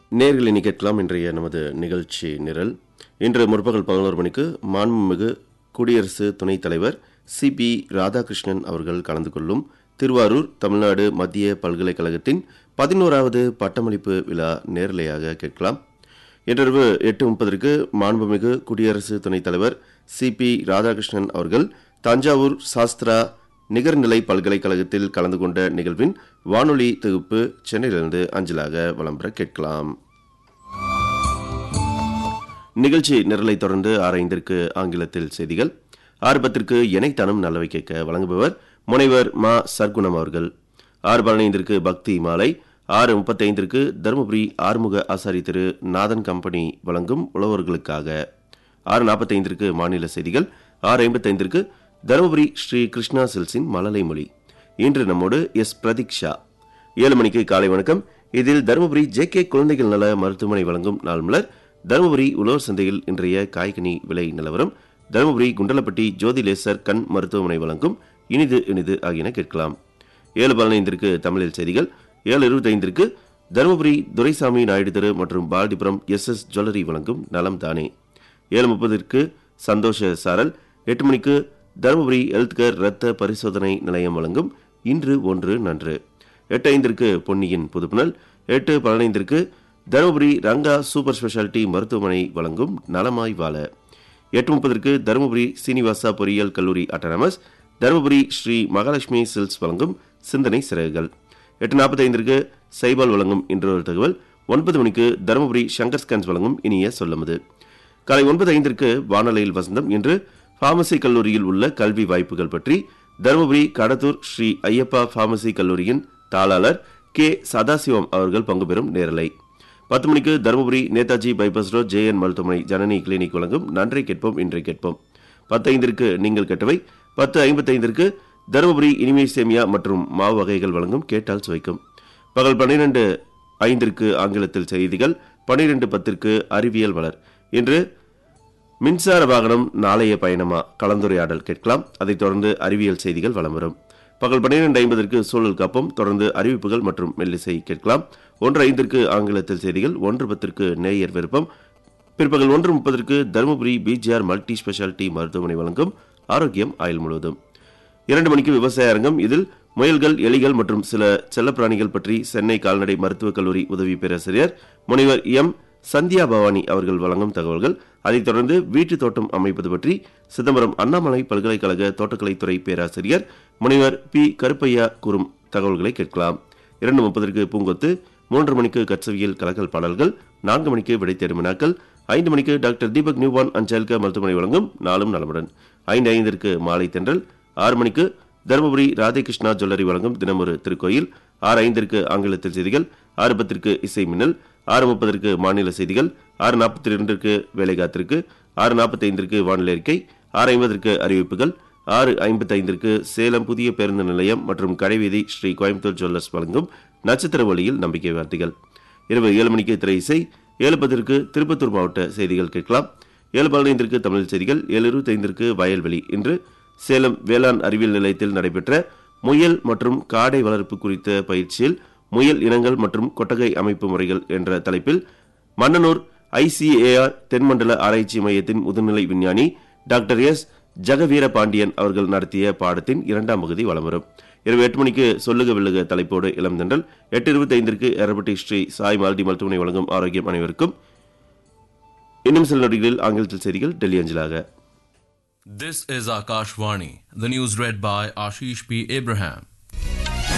நேர்கள் இனி கேட்கலாம் இன்றைய நமது நிகழ்ச்சி நிரல் இன்று முற்பகல் பதினோரு மணிக்கு மாண்புமிகு குடியரசு துணைத் தலைவர் சி பி ராதாகிருஷ்ணன் அவர்கள் கலந்து கொள்ளும் திருவாரூர் தமிழ்நாடு மத்திய பல்கலைக்கழகத்தின் பதினோராவது பட்டமளிப்பு விழா நேரலையாக கேட்கலாம் இன்றிரவு எட்டு முப்பதற்கு மாண்புமிகு குடியரசு துணைத் தலைவர் சி பி ராதாகிருஷ்ணன் அவர்கள் தஞ்சாவூர் சாஸ்திரா நிகர்நிலை பல்கலைக்கழகத்தில் கலந்து கொண்ட நிகழ்வின் வானொலி தொகுப்பு சென்னையிலிருந்து அஞ்சலாக வலம் பெற கேட்கலாம் நிகழ்ச்சி நிரலை தொடர்ந்து ஆறு ஐந்திற்கு ஆங்கிலத்தில் செய்திகள் ஆறு பத்திற்கு இணைத்தனம் நல்லவை கேட்க வழங்குபவர் முனைவர் மா சர்க்குணம் அவர்கள் ஆறு பதினைந்திற்கு பக்தி மாலை ஆறு முப்பத்தைந்திற்கு தருமபுரி ஆறுமுக ஆசாரி திரு நாதன் கம்பெனி வழங்கும் உழவர்களுக்காக ஆறு நாற்பத்தைந்திற்கு மாநில செய்திகள் ஆறு ஐம்பத்தைந்திற்கு தருமபுரி ஸ்ரீ கிருஷ்ணா சில்ஸின் மழலை மொழி இன்று நம்மோடு எஸ் பிரதீக்ஷா ஏழு மணிக்கு காலை வணக்கம் இதில் தருமபுரி ஜே கே குழந்தைகள் நல மருத்துவமனை வழங்கும் நாள் மலர் தருமபுரி உழவர் சந்தையில் இன்றைய காய்கனி விலை நிலவரம் தருமபுரி குண்டலப்பட்டி ஜோதி லேசர் கண் மருத்துவமனை வழங்கும் இனிது இனிது ஆகியன கேட்கலாம் ஏழு பதினைந்திற்கு தமிழில் செய்திகள் ஏழு இருபத்தைந்திற்கு தருமபுரி துரைசாமி நாயுடு தெரு மற்றும் பாரதிபுரம் எஸ் எஸ் ஜுவல்லரி வழங்கும் நலம் தானே ஏழு முப்பதிற்கு சந்தோஷ சாரல் எட்டு மணிக்கு தருமபுரி ஹெல்த் கேர் இரத்த பரிசோதனை நிலையம் வழங்கும் இன்று ஒன்று நன்று எட்டு ஐந்திற்கு பொன்னியின் புதுப்புணல் எட்டு பதினைந்திற்கு தருமபுரி ரங்கா சூப்பர் ஸ்பெஷாலிட்டி மருத்துவமனை வழங்கும் நலமாய் வாழ எட்டு முப்பதற்கு தருமபுரி சீனிவாசா பொறியியல் கல்லூரி அட்டானமஸ் தருமபுரி ஸ்ரீ மகாலட்சுமி சில்ஸ் வழங்கும் சிந்தனை சிறகுகள் எட்டு நாற்பத்தைந்திற்கு சைபால் வழங்கும் இன்றொரு தகவல் ஒன்பது மணிக்கு தருமபுரி சங்கர் ஸ்கேன்ஸ் வழங்கும் இனிய சொல்லமுது காலை ஒன்பது ஐந்திற்கு வானொலியில் வசந்தம் இன்று பார்மசி கல்லூரியில் உள்ள கல்வி வாய்ப்புகள் பற்றி தருமபுரி கடத்தூர் ஸ்ரீ ஐயப்பா பார்மசி கல்லூரியின் தாளாளர் கே சதாசிவம் அவர்கள் பங்கு பெறும் நேரலை பத்து மணிக்கு Dharmapuri Netaji bypass road JN மருத்துவமனை ஜனனி கிளினிக் வழங்கும் நன்றை கேட்போம் இன்றை கேட்போம் பத்து ஐந்திற்கு நீங்கள் கேட்டவை பத்து ஐம்பத்தைந்திற்கு தருமபுரி இனிமை சேமியா மற்றும் மாவு வகைகள் வழங்கும் கேட்டால் சுவைக்கும் பகல் பன்னிரண்டு ஐந்திற்கு ஆங்கிலத்தில் செய்திகள் பன்னிரண்டு பத்திற்கு அறிவியல் வளர் இன்று மின்சார வாகனம் நாளைய பயணமா கலந்துரையாடல் கேட்கலாம் அதைத் தொடர்ந்து அறிவியல் செய்திகள் வலம் வரும் பகல் பன்னிரண்டு ஐம்பதற்கு சூழல் காப்போம் தொடர்ந்து அறிவிப்புகள் மற்றும் மெல்லிசை கேட்கலாம் ஒன்று ஐந்திற்கு ஆங்கிலத்தில் செய்திகள் ஒன்று பத்திற்கு நேயர் விருப்பம் பிற்பகல் ஒன்று முப்பதற்கு தருமபுரி பிஜிஆர் மல்டி ஸ்பெஷாலிட்டி மருத்துவமனை வழங்கும் ஆரோக்கியம் ஆயுள் முழுவதும் இரண்டு மணிக்கு விவசாய அரங்கம் இதில் முயல்கள் எலிகள் மற்றும் சில செல்லப்பிராணிகள் பற்றி சென்னை கால்நடை மருத்துவக் கல்லூரி உதவி பேராசிரியர் முனைவர் எம் சந்தியா பவானி அவர்கள் வழங்கும் தகவல்கள் அதைத் தொடர்ந்து வீட்டு தோட்டம் அமைப்பது பற்றி சிதம்பரம் அண்ணாமலை பல்கலைக்கழக தோட்டக்கலைத்துறை பேராசிரியர் முனைவர் பி கருப்பையா கூறும் தகவல்களை கேட்கலாம் இரண்டு முப்பதற்கு பூங்கொத்து மூன்று மணிக்கு கட்சவியல் கலக்கல் பாடல்கள் நான்கு மணிக்கு விடை தேடும் வினாக்கள் ஐந்து மணிக்கு டாக்டர் தீபக் நியூபான் அஞ்சல்க மருத்துவமனை வழங்கும் நாளும் நலமுடன் ஐந்து ஐந்திற்கு மாலை தென்றல் ஆறு மணிக்கு தருமபுரி ராதேகிருஷ்ணா ஜுவல்லரி வழங்கும் தினமொரு திருக்கோயில் ஆறு ஐந்திற்கு ஆங்கிலத்தில் செய்திகள் ஆறு பத்திற்கு இசை மின்னல் ஆறு முப்பதற்கு மாநில செய்திகள் ஆறு நாற்பத்தி இரண்டிற்கு வேலைகாத்திற்கு ஆறு நாற்பத்தி ஐந்திற்கு வானிலை அறிக்கை ஆறு ஐம்பதற்கு அறிவிப்புகள் ஆறு ஐம்பத்தி ஐந்திற்கு சேலம் புதிய பேருந்து நிலையம் மற்றும் கடைவீதி ஸ்ரீ கோயம்புத்தூர் ஜுவல்லர்ஸ் வழங்கும் நட்சத்திர ஒளியில் நம்பிக்கை வார்த்தைகள் இரவு ஏழு மணிக்கு திரை இசை ஏழு பத்திற்கு திருப்பத்தூர் மாவட்ட செய்திகள் கேட்கலாம் ஏழு பதினைந்திற்கு தமிழ் செய்திகள் ஏழு இருபத்தைந்திற்கு வயல்வெளி இன்று சேலம் வேளாண் அறிவியல் நிலையத்தில் நடைபெற்ற முயல் மற்றும் காடை வளர்ப்பு குறித்த பயிற்சியில் முயல் இனங்கள் மற்றும் கொட்டகை அமைப்பு முறைகள் என்ற தலைப்பில் மன்னனூர் ஐசிஏஆர் தென்மண்டல ஆராய்ச்சி மையத்தின் முதுநிலை விஞ்ஞானி டாக்டர் எஸ் ஜெகவீர பாண்டியன் அவர்கள் நடத்திய பாடத்தின் இரண்டாம் பகுதி வலம் வரும் இரவு எட்டு மணிக்கு சொல்லுக வெல்லுக தலைப்போடு இளம் தென்றல் எட்டு இருபத்தி ஐந்திற்கு எரபட்டி ஸ்ரீ சாய் மால்டி மருத்துவமனை வழங்கும் ஆரோக்கியம் அனைவருக்கும் இன்னும் சில நொடிகளில் ஆங்கிலத்தில் செய்திகள் டெல்லி அஞ்சலாக This is Akashvani. The news read by Ashish P. Abraham.